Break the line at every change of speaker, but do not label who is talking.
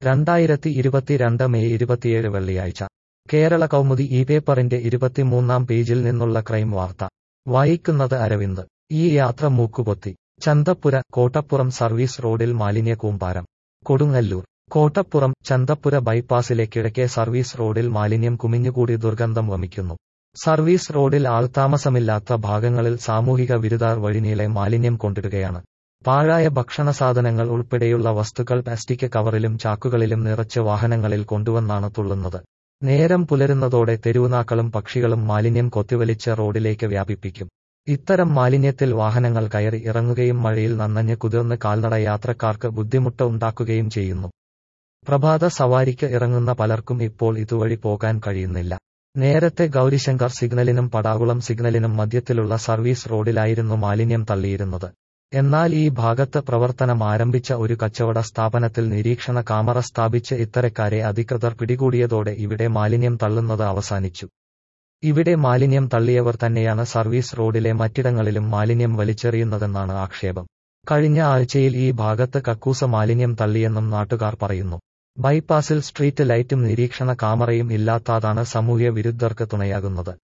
രണ്ടായിരത്തി ഇരുപത്തിരണ്ട് മെയ് ഇരുപത്തിയേഴ് വെള്ളിയാഴ്ച കേരള കൗമുദി ഈ പേപ്പറിന്റെ ഇരുപത്തിമൂന്നാം പേജിൽ നിന്നുള്ള ക്രൈം വാർത്ത വായിക്കുന്നത് അരവിന്ദ് ഈ യാത്ര മൂക്കുപൊത്തി ചന്തപ്പുര കോട്ടപ്പുറം സർവീസ് റോഡിൽ മാലിന്യ കൂമ്പാരം കൊടുങ്ങല്ലൂർ കോട്ടപ്പുറം ചന്തപ്പുര ബൈപ്പാസിലെ കിഴക്കേ സർവീസ് റോഡിൽ മാലിന്യം കുമിഞ്ഞുകൂടി ദുർഗന്ധം വമിക്കുന്നു സർവീസ് റോഡിൽ ആൾതാമസമില്ലാത്ത ഭാഗങ്ങളിൽ സാമൂഹിക വിരുദാർ വഴിനീളെ മാലിന്യം കൊണ്ടിടുകയാണ് പാഴായ ഭക്ഷണ സാധനങ്ങൾ ഉൾപ്പെടെയുള്ള വസ്തുക്കൾ പ്ലാസ്റ്റിക് കവറിലും ചാക്കുകളിലും നിറച്ച് വാഹനങ്ങളിൽ കൊണ്ടുവന്നാണ് തുള്ളുന്നത് നേരം പുലരുന്നതോടെ തെരുവുനാക്കളും പക്ഷികളും മാലിന്യം കൊത്തിവലിച്ച് റോഡിലേക്ക് വ്യാപിപ്പിക്കും ഇത്തരം മാലിന്യത്തിൽ വാഹനങ്ങൾ കയറി ഇറങ്ങുകയും മഴയിൽ നന്നഞ്ഞ് കുതിർന്ന് കാൽനട യാത്രക്കാർക്ക് ബുദ്ധിമുട്ട് ഉണ്ടാക്കുകയും ചെയ്യുന്നു പ്രഭാത സവാരിക്ക് ഇറങ്ങുന്ന പലർക്കും ഇപ്പോൾ ഇതുവഴി പോകാൻ കഴിയുന്നില്ല നേരത്തെ ഗൗരിശങ്കർ സിഗ്നലിനും പടാകുളം സിഗ്നലിനും മധ്യത്തിലുള്ള സർവീസ് റോഡിലായിരുന്നു മാലിന്യം തള്ളിയിരുന്നത് എന്നാൽ ഈ ഭാഗത്ത് പ്രവർത്തനം ആരംഭിച്ച ഒരു കച്ചവട സ്ഥാപനത്തിൽ നിരീക്ഷണ കാമറ സ്ഥാപിച്ച് ഇത്തരക്കാരെ അധികൃതർ പിടികൂടിയതോടെ ഇവിടെ മാലിന്യം തള്ളുന്നത് അവസാനിച്ചു ഇവിടെ മാലിന്യം തള്ളിയവർ തന്നെയാണ് സർവീസ് റോഡിലെ മറ്റിടങ്ങളിലും മാലിന്യം വലിച്ചെറിയുന്നതെന്നാണ് ആക്ഷേപം കഴിഞ്ഞ ആഴ്ചയിൽ ഈ ഭാഗത്ത് കക്കൂസ മാലിന്യം തള്ളിയെന്നും നാട്ടുകാർ പറയുന്നു ബൈപ്പാസിൽ സ്ട്രീറ്റ് ലൈറ്റും നിരീക്ഷണ കാമറയും ഇല്ലാത്തതാണ് സാമൂഹ്യ വിരുദ്ധർക്ക് തുണയാകുന്നത്